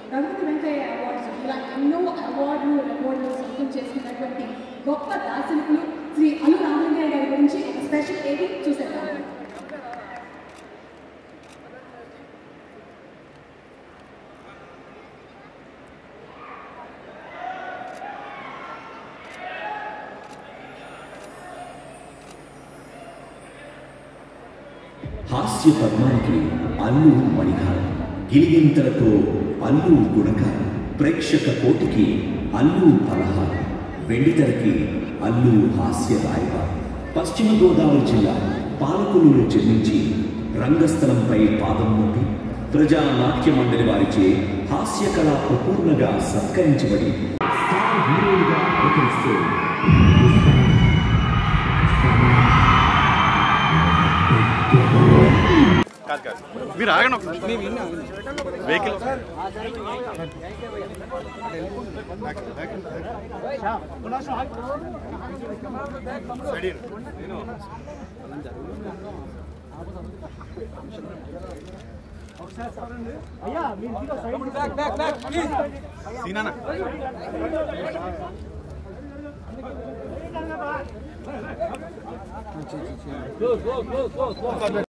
Raghupathi Venkaiah awards ఇలా ఎన్నో అవార్డులు అవార్డులు సొంతం చేసుకున్నటువంటి గొప్ప దార్శనికులు శ్రీ అను రామలింగయ్య గారి గురించి ఒక స్పెషల్ ఏది చూసేద్దాం హాస్య పద్మానికి అల్లు మణిహారం గిలిగింతలతో అల్లు గుణకారం ప్రేక్షక కోటికి అల్లు పలహారం వెండితెరకి అల్లు హాస్య రాయబారం పశ్చిమ గోదావరి జిల్లా పాలకులు జన్మించి రంగస్థలంపై పాదం మోపి ప్రజా నాట్య మండలి వారిచే హాస్య కళా ప్రపూర్ణగా సత్కరించబడి స్టార్ హీరోలుగా అవతరిస్తూ కాదు కాదు మీరు ఆగండి ఒక వెహికల్ సీనా